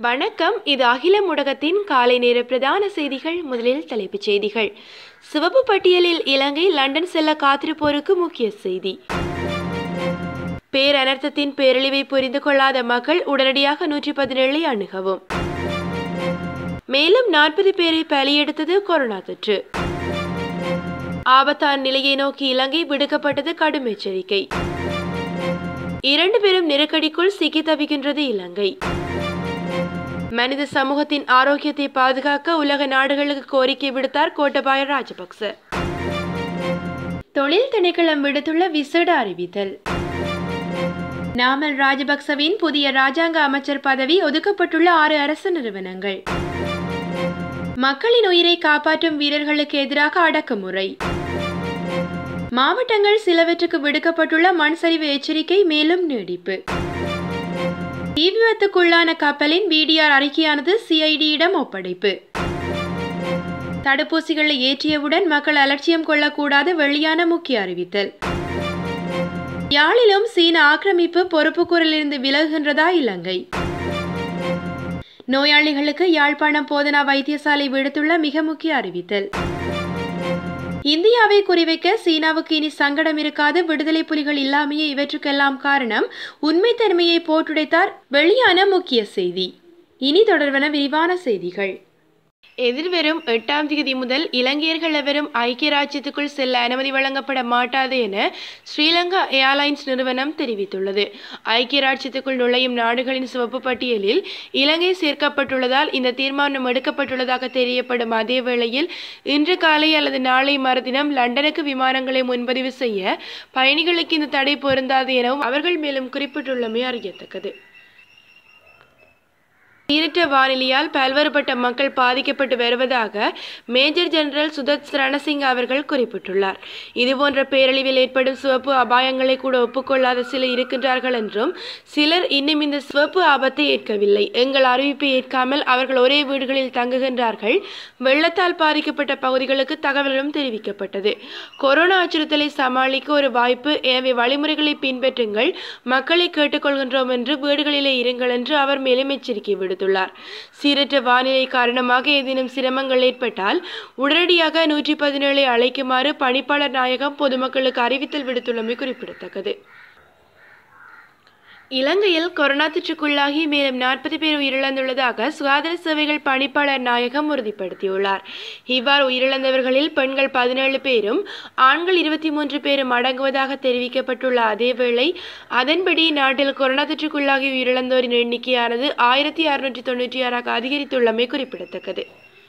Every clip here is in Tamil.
வணக்கம் இது அகில ஊடகத்தின் காலை நேர பிரதான செய்திகள் முதலில் தலைப்புச் செய்திகள் சிவப்பு பட்டியலில் இலங்கை லண்டன் செல்ல காத்திருப்போருக்கு முக்கிய செய்தி பேரனர்த்தத்தின் பேரழிவை புரிந்து கொள்ளாத மக்கள் உடனடியாக நூற்றி பதினேழை அணுகவும் மேலும் நாற்பது பேரை பலியெடுத்தது கொரோனா தொற்று ஆபத்தான நிலையை நோக்கி இலங்கை விடுக்கப்பட்டது கடும் எச்சரிக்கை இரண்டு பேரும் நெருக்கடிக்குள் சிக்கி தவிக்கின்றது இலங்கை மனித சமூகத்தின் ஆரோக்கியத்தை பாதுகாக்க உலக நாடுகளுக்கு கோரிக்கை விடுத்தார் கோட்டபாய ராஜபக்ச தொழில் திணைக்களம் விடுத்துள்ள விசேட அறிவித்தல் நாமல் ராஜபக்சவின் புதிய ராஜாங்க அமைச்சர் பதவி ஒதுக்கப்பட்டுள்ள ஆறு அரசு நிறுவனங்கள் மக்களின் உயிரை காப்பாற்றும் வீரர்களுக்கு எதிராக அடக்குமுறை மாவட்டங்கள் சிலவற்றுக்கு விடுக்கப்பட்டுள்ள மண் சரிவு எச்சரிக்கை மேலும் நீடிப்பு தீ விபத்துக்குள்ளான கப்பலின் விடிஆர் அறிக்கையானது சிஐடியிடம் ஒப்படைப்பு தடுப்பூசிகளை ஏற்றியவுடன் மக்கள் அலட்சியம் கொள்ளக்கூடாது வெளியான முக்கிய அறிவித்தல் யாழிலும் சீன ஆக்கிரமிப்பு பொறுப்புக்கூறலிருந்து விலகுகின்றதா இலங்கை நோயாளிகளுக்கு யாழ்ப்பாணம் போதனா வைத்தியசாலை விடுத்துள்ள மிக முக்கிய அறிவித்தல் இந்தியாவை குறிவைக்க சீனாவுக்கு இனி சங்கடம் இருக்காது விடுதலை புலிகள் இல்லாமையே இவற்றுக்கெல்லாம் காரணம் உண்மைத்தன்மையை போட்டுடைத்தார் வெளியான முக்கிய செய்தி இனி தொடர்வன விரிவான செய்திகள் எதிர்வரும் எட்டாம் தேதி முதல் இலங்கையர்கள் எவரும் ஐக்கிய ராஜ்யத்துக்குள் செல்ல அனுமதி வழங்கப்பட மாட்டாது என ஸ்ரீலங்கா ஏர்லைன்ஸ் நிறுவனம் தெரிவித்துள்ளது ஐக்கிய ராஜ்யத்துக்குள் நுழையும் நாடுகளின் சிவப்பு பட்டியலில் இலங்கை சேர்க்கப்பட்டுள்ளதால் இந்த தீர்மானம் எடுக்கப்பட்டுள்ளதாக தெரியப்படும் அதே வேளையில் இன்று காலை அல்லது நாளை மறுதினம் லண்டனுக்கு விமானங்களை முன்பதிவு செய்ய பயணிகளுக்கு இந்த தடை பொருந்தாது எனவும் அவர்கள் மேலும் குறிப்பிட்டுள்ளமை அறியத்தக்கது சீரற்ற வானிலையால் பல்வேறுபட்ட மக்கள் பாதிக்கப்பட்டு வருவதாக மேஜர் ஜெனரல் சுதத் ரணசிங் அவர்கள் குறிப்பிட்டுள்ளார் இதுபோன்ற பேரழிவில் ஏற்படும் சிவப்பு அபாயங்களை கூட ஒப்புக்கொள்ளாத சிலர் இருக்கின்றார்கள் என்றும் சிலர் இன்னும் இந்த சிவப்பு ஆபத்தை ஏற்கவில்லை எங்கள் அறிவிப்பை ஏற்காமல் அவர்கள் ஒரே வீடுகளில் தங்குகின்றார்கள் வெள்ளத்தால் பாதிக்கப்பட்ட பகுதிகளுக்கு தகவலும் தெரிவிக்கப்பட்டது கொரோனா அச்சுறுத்தலை சமாளிக்க ஒரு வாய்ப்பு எனவே வழிமுறைகளை பின்பற்றுங்கள் மக்களை கேட்டுக்கொள்கின்றோம் என்று வீடுகளிலே இருங்கள் என்று அவர் மேலும் எச்சரிக்கை விடுத்தார் விடுத்துள்ளார் சீரற்ற வானிலை காரணமாக ஏதேனும் சிரமங்கள் ஏற்பட்டால் உடனடியாக நூற்றி பதினேழை அழைக்குமாறு பணிப்பாளர் நாயகம் பொதுமக்களுக்கு அறிவித்தல் விடுத்துள்ளமை குறிப்பிடத்தக்கது இலங்கையில் கொரோனா தொற்றுக்குள்ளாகி மேலும் நாற்பது பேர் உயிரிழந்துள்ளதாக சுகாதார சேவைகள் பணிப்பாளர் நாயகம் உறுதிப்படுத்தியுள்ளார் இவ்வாறு உயிரிழந்தவர்களில் பெண்கள் பதினேழு பேரும் ஆண்கள் இருபத்தி மூன்று பேரும் அடங்குவதாக தெரிவிக்கப்பட்டுள்ள அதேவேளை அதன்படி நாட்டில் கொரோனா தொற்றுக்குள்ளாகி உயிரிழந்தோரின் எண்ணிக்கையானது ஆயிரத்தி அறுநூற்றி தொன்னூற்றி ஆறாக அதிகரித்துள்ளமை குறிப்பிடத்தக்கது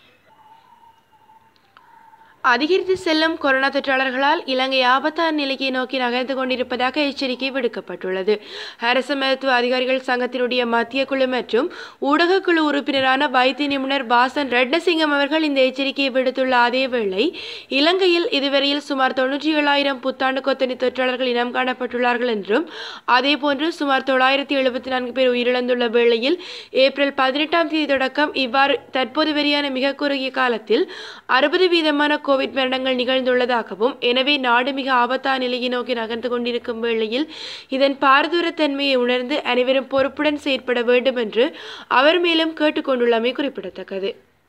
அதிகரித்து செல்லும் கொரோனா தொற்றாளர்களால் இலங்கை ஆபத்தான நிலையை நோக்கி நகர்ந்து கொண்டிருப்பதாக எச்சரிக்கை விடுக்கப்பட்டுள்ளது அரசு மருத்துவ அதிகாரிகள் சங்கத்தினுடைய மத்திய குழு மற்றும் ஊடக குழு உறுப்பினரான வைத்திய நிபுணர் பாசன் ரெட்னசிங்கம் அவர்கள் இந்த எச்சரிக்கையை விடுத்துள்ள அதேவேளை இலங்கையில் இதுவரையில் சுமார் தொன்னூற்றி ஏழாயிரம் புத்தாண்டு கொத்தனி தொற்றாளர்கள் இனம் காணப்பட்டுள்ளார்கள் என்றும் அதேபோன்று சுமார் தொள்ளாயிரத்தி எழுபத்தி நான்கு பேர் உயிரிழந்துள்ள வேளையில் ஏப்ரல் பதினெட்டாம் தேதி தொடக்கம் இவ்வாறு தற்போது வரையான மிக குறுகிய காலத்தில் அறுபது வீதமான கோவிட் மரணங்கள் நிகழ்ந்துள்ளதாகவும் எனவே நாடு மிக ஆபத்தான நிலையை நோக்கி நகர்ந்து கொண்டிருக்கும் வேளையில் இதன் பாரதூரத்தன்மையை உணர்ந்து அனைவரும் பொறுப்புடன் செயற்பட வேண்டும் என்று அவர் மேலும் கேட்டுக்கொண்டுள்ளமை குறிப்பிடத்தக்கது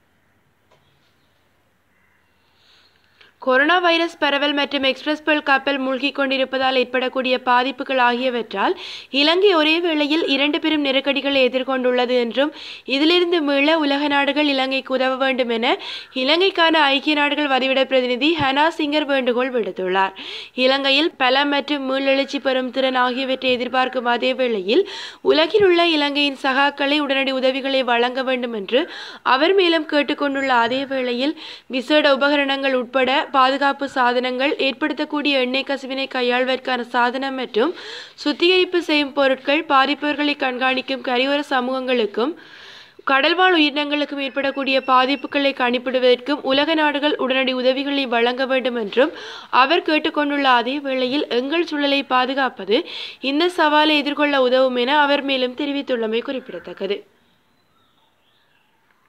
கொரோனா வைரஸ் பரவல் மற்றும் எக்ஸ்பிரஸ் பெல் கப்பல் மூழ்கிக் கொண்டிருப்பதால் ஏற்படக்கூடிய பாதிப்புகள் ஆகியவற்றால் இலங்கை ஒரே வேளையில் இரண்டு பெரும் நெருக்கடிகளை எதிர்கொண்டுள்ளது என்றும் இதிலிருந்து மீள உலக நாடுகள் இலங்கைக்கு உதவ வேண்டும் என இலங்கைக்கான ஐக்கிய நாடுகள் வதிவிட பிரதிநிதி ஹனா சிங்கர் வேண்டுகோள் விடுத்துள்ளார் இலங்கையில் பல மற்றும் மீளெழுச்சி பெறும் திறன் ஆகியவற்றை எதிர்பார்க்கும் அதே வேளையில் உலகில் உள்ள இலங்கையின் சகாக்களை உடனடி உதவிகளை வழங்க வேண்டும் என்று அவர் மேலும் கேட்டுக்கொண்டுள்ள அதே வேளையில் விசேட உபகரணங்கள் உட்பட பாதுகாப்பு சாதனங்கள் ஏற்படுத்தக்கூடிய எண்ணெய் கசிவினை கையாள்வதற்கான சாதனம் மற்றும் சுத்திகரிப்பு செய்யும் பொருட்கள் பாதிப்பவர்களை கண்காணிக்கும் கரையோர சமூகங்களுக்கும் கடல்வாழ் உயிரினங்களுக்கும் ஏற்படக்கூடிய பாதிப்புகளை கணிப்பிடுவதற்கும் உலக நாடுகள் உடனடி உதவிகளை வழங்க வேண்டும் என்றும் அவர் கேட்டுக்கொண்டுள்ள அதே வேளையில் எங்கள் சூழலை பாதுகாப்பது இந்த சவாலை எதிர்கொள்ள உதவும் என அவர் மேலும் தெரிவித்துள்ளமை குறிப்பிடத்தக்கது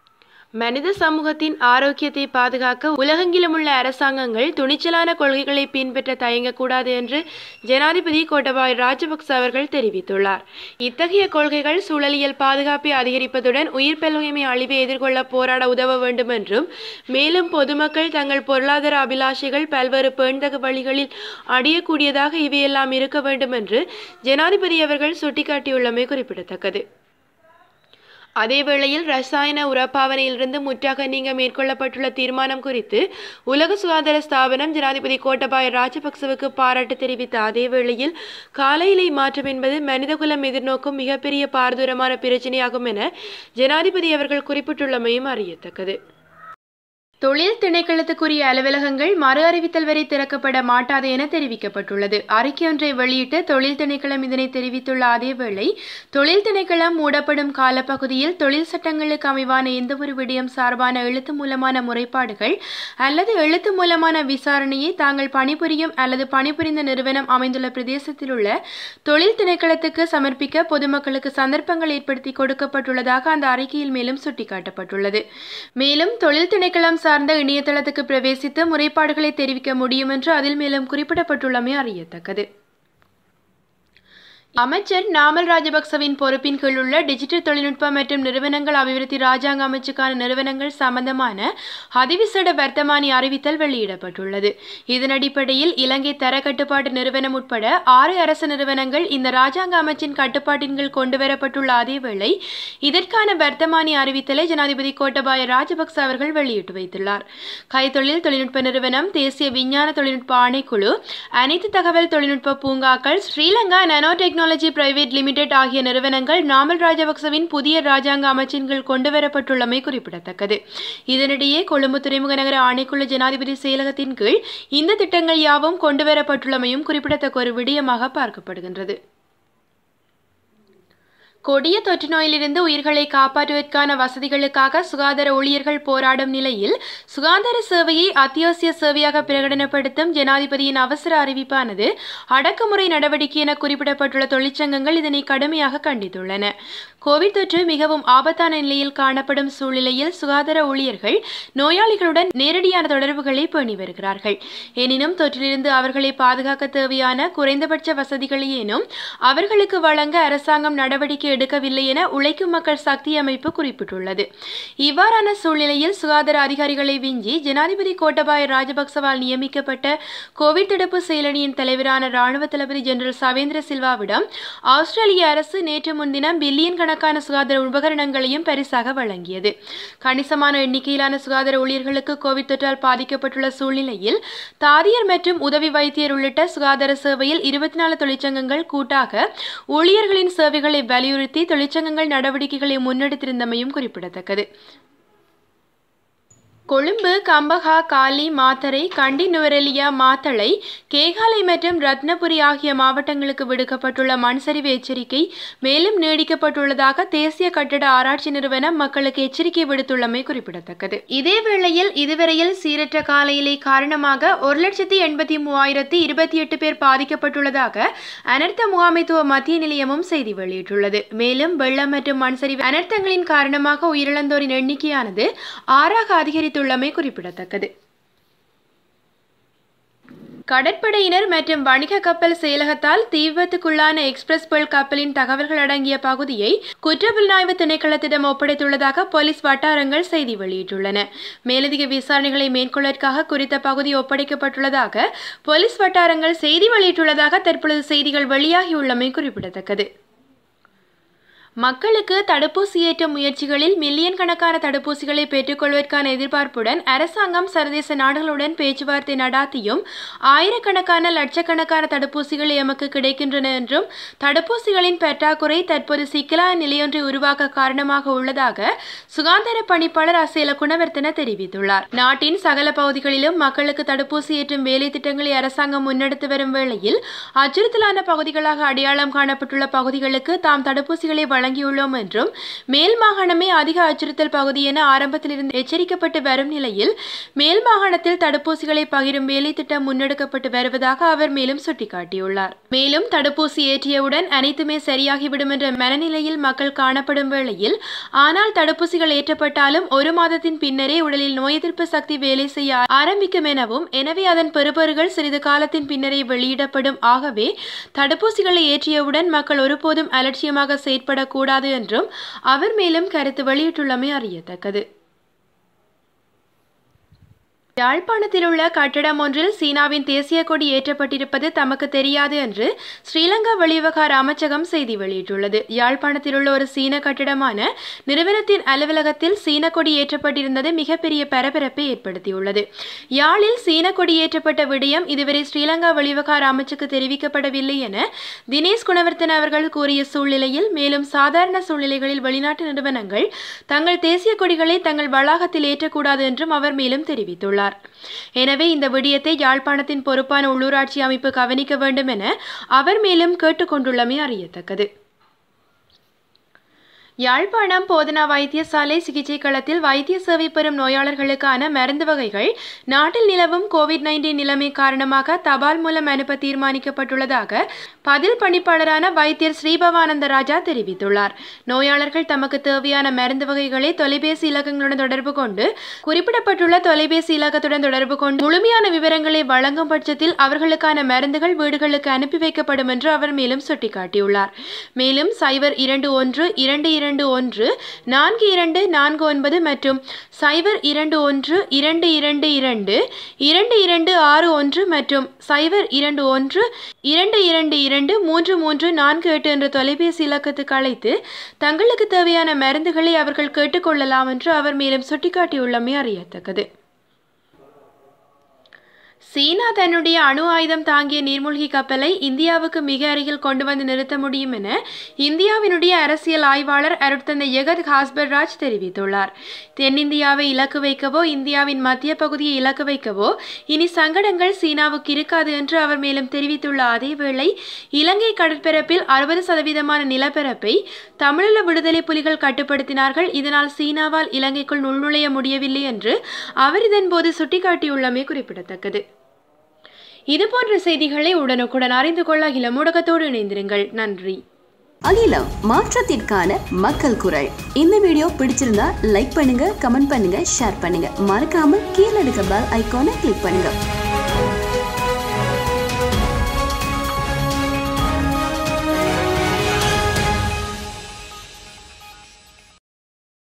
மனித சமூகத்தின் ஆரோக்கியத்தை பாதுகாக்க உலகெங்கிலும் உள்ள அரசாங்கங்கள் துணிச்சலான கொள்கைகளை பின்பற்ற தயங்கக்கூடாது என்று ஜனாதிபதி கோட்டபாய் ராஜபக்ச அவர்கள் தெரிவித்துள்ளார் இத்தகைய கொள்கைகள் சூழலியல் பாதுகாப்பை அதிகரிப்பதுடன் உயிர் பல்லுரிமை அழிவை எதிர்கொள்ள போராட உதவ வேண்டும் என்றும் மேலும் பொதுமக்கள் தங்கள் பொருளாதார அபிலாஷைகள் பல்வேறு பேண்தகு வழிகளில் அடையக்கூடியதாக இவையெல்லாம் இருக்க வேண்டும் என்று ஜனாதிபதி அவர்கள் சுட்டிக்காட்டியுள்ளமை குறிப்பிடத்தக்கது அதேவேளையில் ரசாயன உரப்பாவனையிலிருந்து முற்றாக நீங்க மேற்கொள்ளப்பட்டுள்ள தீர்மானம் குறித்து உலக சுகாதார ஸ்தாபனம் ஜனாதிபதி கோட்டபாய ராஜபக்சவுக்கு பாராட்டு தெரிவித்த அதேவேளையில் காலையிலை மாற்றம் என்பது மனிதகுலம் எதிர்நோக்கும் மிகப்பெரிய பாரதூரமான பிரச்சனையாகும் என ஜனாதிபதி அவர்கள் குறிப்பிட்டுள்ளமையும் அறியத்தக்கது தொழில் திணைக்களத்துக்குரிய அலுவலகங்கள் மறு அறிவித்தல் வரை திறக்கப்பட மாட்டாது என தெரிவிக்கப்பட்டுள்ளது அறிக்கை ஒன்றை வெளியிட்டு தொழில் திணைக்களம் இதனை தெரிவித்துள்ள அதேவேளை தொழில் திணைக்களம் மூடப்படும் காலப்பகுதியில் தொழில் சட்டங்களுக்கு அமைவான எந்தவொரு விடயம் சார்பான எழுத்து மூலமான முறைப்பாடுகள் அல்லது எழுத்து மூலமான விசாரணையை தாங்கள் பணிபுரியும் அல்லது பணிபுரிந்த நிறுவனம் அமைந்துள்ள பிரதேசத்தில் உள்ள தொழில் திணைக்களத்துக்கு சமர்ப்பிக்க பொதுமக்களுக்கு சந்தர்ப்பங்கள் ஏற்படுத்தி கொடுக்கப்பட்டுள்ளதாக அந்த அறிக்கையில் மேலும் சுட்டிக்காட்டப்பட்டுள்ளது மேலும் தொழில் திணைக்களம் சார்ந்த இணையதளத்துக்கு பிரவேசித்து முறைப்பாடுகளை தெரிவிக்க முடியும் என்று அதில் மேலும் குறிப்பிடப்பட்டுள்ளமை அறியத்தக்கது அமைச்சர் நாமல் ராஜபக்சவின் பொறுப்பின் கீழ் உள்ள டிஜிட்டல் தொழில்நுட்ப மற்றும் நிறுவனங்கள் அபிவிருத்தி ராஜாங்க அமைச்சுக்கான நிறுவனங்கள் சம்பந்தமான அதிவிசேட வர்த்தமானி அறிவித்தல் வெளியிடப்பட்டுள்ளது இதன் அடிப்படையில் இலங்கை தர கட்டுப்பாட்டு நிறுவனம் உட்பட ஆறு அரசு நிறுவனங்கள் இந்த ராஜாங்க அமைச்சின் கட்டுப்பாட்டின் கீழ் கொண்டுவரப்பட்டுள்ள அதேவேளை இதற்கான வர்த்தமானி அறிவித்தலை ஜனாதிபதி கோட்டபாய ராஜபக்ச அவர்கள் வெளியிட்டு வைத்துள்ளார் கைத்தொழில் தொழில்நுட்ப நிறுவனம் தேசிய விஞ்ஞான தொழில்நுட்ப ஆணைக்குழு அனைத்து தகவல் தொழில்நுட்ப பூங்காக்கள் Sri Lanka nano technology private limited ஆகிய நிறுவனங்கள் நாமல் ராஜபக்சவின் புதிய ராஜாங்க அமைச்சின் கீழ் கொண்டுவரப்பட்டுள்ளமை குறிப்பிடத்தக்கது இதனிடையே கொழும்பு துறைமுக நகர ஆணைக்குழு ஜனாதிபதி செயலகத்தின் கீழ் இந்த திட்டங்கள் யாவும் கொண்டுவரப்பட்டுள்ளமையும் குறிப்பிடத்தக்க ஒரு விடயமாக பார்க்கப்படுகின்றது கொடிய தொற்று நோயிலிருந்து உயிர்களை காப்பாற்றுவதற்கான வசதிகளுக்காக சுகாதார ஊழியர்கள் போராடும் நிலையில் சுகாதார சேவையை அத்தியாவசிய சேவையாக பிரகடனப்படுத்தும் ஜனாதிபதியின் அவசர அறிவிப்பானது அடக்குமுறை நடவடிக்கை என குறிப்பிடப்பட்டுள்ள தொழிற்சங்கங்கள் இதனை கடுமையாக கண்டித்துள்ளன கோவிட் தொற்று மிகவும் ஆபத்தான நிலையில் காணப்படும் சூழ்நிலையில் சுகாதார ஊழியர்கள் நோயாளிகளுடன் நேரடியான தொடர்புகளை பேணி வருகிறார்கள் எனினும் தொற்றிலிருந்து அவர்களை பாதுகாக்க தேவையான குறைந்தபட்ச வசதிகளையேனும் அவர்களுக்கு வழங்க அரசாங்கம் நடவடிக்கை எடுக்கவில்லை என உழைக்கும் மக்கள் சக்தி அமைப்பு குறிப்பிட்டுள்ளது இவ்வாறான சூழ்நிலையில் சுகாதார அதிகாரிகளை விஞ்சி ஜனாதிபதி கோட்டபாய ராஜபக்சவால் நியமிக்கப்பட்ட கோவிட் தடுப்பு செயலணியின் தலைவரான ராணுவ தளபதி ஜெனரல் சவேந்திர சில்வாவிடம் ஆஸ்திரேலிய அரசு நேற்று முன்தினம் பில்லியன் கணக்கான சுகாதார உபகரணங்களையும் பரிசாக வழங்கியது கணிசமான எண்ணிக்கையிலான சுகாதார ஊழியர்களுக்கு கோவிட் தொற்றால் பாதிக்கப்பட்டுள்ள சூழ்நிலையில் தாதியர் மற்றும் உதவி வைத்தியர் உள்ளிட்ட சுகாதார சேவையில் இருபத்தி நாலு தொழிற்சங்கங்கள் கூட்டாக ஊழியர்களின் சேவைகளை வலியுறுத்தி தொழிற்சங்கங்கள் நடவடிக்கைகளை முன்னெடுத்திருந்தமையும் குறிப்பிடத்தக்கது கொழும்பு கம்பஹா காலி மாத்தரை கண்டி நுவரெலியா மாத்தளை கேகாலை மற்றும் ரத்னபுரி ஆகிய மாவட்டங்களுக்கு விடுக்கப்பட்டுள்ள மண்சரிவு எச்சரிக்கை மேலும் நீடிக்கப்பட்டுள்ளதாக தேசிய கட்டட ஆராய்ச்சி நிறுவனம் மக்களுக்கு எச்சரிக்கை விடுத்துள்ளமை குறிப்பிடத்தக்கது இதேவேளையில் இதுவரையில் சீரற்ற காலையிலே காரணமாக ஒரு லட்சத்தி எண்பத்தி மூவாயிரத்தி இருபத்தி எட்டு பேர் பாதிக்கப்பட்டுள்ளதாக அனர்த்த முகாமைத்துவ மத்திய நிலையமும் செய்தி வெளியிட்டுள்ளது மேலும் வெள்ளம் மற்றும் மண்சரிவு அனர்த்தங்களின் காரணமாக உயிரிழந்தோரின் எண்ணிக்கையானது ஆறாக அதிகரித்து தெரிவித்துள்ளமை குறிப்பிடத்தக்கது கடற்படையினர் மற்றும் வணிக கப்பல் செயலகத்தால் தீ விபத்துக்குள்ளான எக்ஸ்பிரஸ் பேர்ல் கப்பலின் தகவல்கள் அடங்கிய பகுதியை குற்றப்புலனாய்வு திணைக்களத்திடம் ஒப்படைத்துள்ளதாக போலீஸ் வட்டாரங்கள் செய்தி வெளியிட்டுள்ளன மேலதிக விசாரணைகளை மேற்கொள்வதற்காக குறித்த பகுதி ஒப்படைக்கப்பட்டுள்ளதாக போலீஸ் வட்டாரங்கள் செய்தி வெளியிட்டுள்ளதாக தற்பொழுது செய்திகள் வெளியாகியுள்ளமை குறிப்பிடத்தக்கது மக்களுக்கு தடுப்பூசி ஏற்றும் முயற்சிகளில் மில்லியன் கணக்கான தடுப்பூசிகளை பெற்றுக்கொள்வதற்கான எதிர்பார்ப்புடன் அரசாங்கம் சர்வதேச நாடுகளுடன் பேச்சுவார்த்தை நடாத்தியும் ஆயிரக்கணக்கான லட்சக்கணக்கான தடுப்பூசிகள் எமக்கு கிடைக்கின்றன என்றும் தடுப்பூசிகளின் பற்றாக்குறை தற்போது சிக்கலான நிலையொன்றை உருவாக்க காரணமாக உள்ளதாக சுகாதார பணிப்பாளர் அசேல குணவர்த்தன தெரிவித்துள்ளார் நாட்டின் சகல பகுதிகளிலும் மக்களுக்கு தடுப்பூசி ஏற்றும் வேலை திட்டங்களை அரசாங்கம் முன்னெடுத்து வரும் வேளையில் அச்சுறுத்தலான பகுதிகளாக அடையாளம் காணப்பட்டுள்ள பகுதிகளுக்கு தாம் தடுப்பூசிகளை வழங்க வழங்கியுள்ளோம் என்றும் மேல் மாகாணமே அதிக அச்சுறுத்தல் பகுதி என ஆரம்பத்திலிருந்து எச்சரிக்கப்பட்டு வரும் நிலையில் மேல் மாகாணத்தில் தடுப்பூசிகளை பகிரும் வேலை திட்டம் முன்னெடுக்கப்பட்டு வருவதாக அவர் மேலும் சுட்டிக்காட்டியுள்ளார் மேலும் தடுப்பூசி ஏற்றியவுடன் அனைத்துமே சரியாகிவிடும் என்ற மனநிலையில் மக்கள் காணப்படும் வேளையில் ஆனால் தடுப்பூசிகள் ஏற்றப்பட்டாலும் ஒரு மாதத்தின் பின்னரே உடலில் நோய் எதிர்ப்பு சக்தி வேலை செய்ய ஆரம்பிக்கும் எனவும் எனவே அதன் பெறுபர்கள் சிறிது காலத்தின் பின்னரே வெளியிடப்படும் ஆகவே தடுப்பூசிகளை ஏற்றியவுடன் மக்கள் ஒருபோதும் அலட்சியமாக செயற்படக்கூடாது என்றும் அவர் மேலும் கருத்து வெளியிட்டுள்ளமை அறியத்தக்கது யாழ்ப்பாணத்தில் உள்ள கட்டடம் ஒன்றில் சீனாவின் தேசிய கொடி ஏற்றப்பட்டிருப்பது தமக்கு தெரியாது என்று ஸ்ரீலங்கா வெளிவிவகார அமைச்சகம் செய்தி வெளியிட்டுள்ளது யாழ்ப்பாணத்தில் உள்ள ஒரு சீன கட்டிடமான நிறுவனத்தின் அலுவலகத்தில் சீன கொடி ஏற்றப்பட்டிருந்தது மிகப்பெரிய பரபரப்பை ஏற்படுத்தியுள்ளது யாழில் சீன கொடி ஏற்றப்பட்ட விடயம் இதுவரை ஸ்ரீலங்கா வெளிவிவகார அமைச்சுக்கு தெரிவிக்கப்படவில்லை என தினேஷ் குணவர்த்தன் அவர்கள் கூறிய சூழ்நிலையில் மேலும் சாதாரண சூழ்நிலைகளில் வெளிநாட்டு நிறுவனங்கள் தங்கள் தேசிய கொடிகளை தங்கள் வளாகத்தில் ஏற்றக்கூடாது என்றும் அவர் மேலும் தெரிவித்துள்ளார் எனவே இந்த விடயத்தை யாழ்ப்பாணத்தின் பொறுப்பான உள்ளூராட்சி அமைப்பு கவனிக்க வேண்டும் என அவர் மேலும் கேட்டுக்கொண்டுள்ளமை அறியத்தக்கது யாழ்ப்பாணம் போதனா வைத்தியசாலை சிகிச்சை களத்தில் வைத்திய சேவை பெறும் நோயாளர்களுக்கான மருந்து வகைகள் நாட்டில் நிலவும் கோவிட் நைன்டீன் நிலைமை காரணமாக தபால் மூலம் அனுப்ப தீர்மானிக்கப்பட்டுள்ளதாக பதில் பணிப்பாளரான வைத்தியர் ஸ்ரீபவானந்த ராஜா தெரிவித்துள்ளார் நோயாளர்கள் தமக்கு தேவையான மருந்து வகைகளை தொலைபேசி இலக்கங்களுடன் தொடர்பு கொண்டு குறிப்பிடப்பட்டுள்ள தொலைபேசி இலக்கத்துடன் தொடர்பு கொண்டு முழுமையான விவரங்களை வழங்கும் பட்சத்தில் அவர்களுக்கான மருந்துகள் வீடுகளுக்கு அனுப்பி வைக்கப்படும் என்று அவர் மேலும் சுட்டிக்காட்டியுள்ளார் மேலும் சைபர் இரண்டு ஒன்று இரண்டு இரண்டு ஒன்று நான்கு இரண்டு நான்கு ஒன்பது மற்றும் சைபர் இரண்டு ஒன்று இரண்டு இரண்டு இரண்டு இரண்டு இரண்டு ஆறு ஒன்று மற்றும் சைபர் இரண்டு ஒன்று இரண்டு இரண்டு இரண்டு மூன்று மூன்று நான்கு எட்டு என்ற தொலைபேசி இலக்கத்துக்கு அழைத்து தங்களுக்கு தேவையான மருந்துகளை அவர்கள் கேட்டுக்கொள்ளலாம் என்று அவர் மேலும் சுட்டிக்காட்டியுள்ளமை அறியத்தக்கது சீனா தன்னுடைய அணு ஆயுதம் தாங்கிய நீர்மூழ்கி கப்பலை இந்தியாவுக்கு மிக அருகில் கொண்டு வந்து நிறுத்த முடியும் என இந்தியாவினுடைய அரசியல் ஆய்வாளர் அருட்தந்தை யகத் ஹாஸ்பர்ராஜ் தெரிவித்துள்ளார் தென்னிந்தியாவை இலக்கு வைக்கவோ இந்தியாவின் மத்திய பகுதியை இலக்கு வைக்கவோ இனி சங்கடங்கள் சீனாவுக்கு இருக்காது என்று அவர் மேலும் தெரிவித்துள்ள அதேவேளை இலங்கை கடற்பரப்பில் அறுபது சதவீதமான நிலப்பரப்பை தமிழீழ விடுதலை புலிகள் கட்டுப்படுத்தினார்கள் இதனால் சீனாவால் இலங்கைக்குள் உள்நுழைய முடியவில்லை என்று அவர் இதன்போது சுட்டிக்காட்டியுள்ளமை குறிப்பிடத்தக்கது இதுபோன்ற செய்திகளை உடனுக்குடன் அறிந்து கொள்ள அகில ஊடகத்தோடு இணைந்திருங்கள் நன்றி அகிலம் மாற்றத்திற்கான மக்கள் குரல் இந்த வீடியோ பிடிச்சிருந்தா லைக் பண்ணுங்க கமெண்ட் பண்ணுங்க ஷேர் பண்ணுங்க மறக்காம கீழே இருக்க பெல் ஐகானை கிளிக் பண்ணுங்க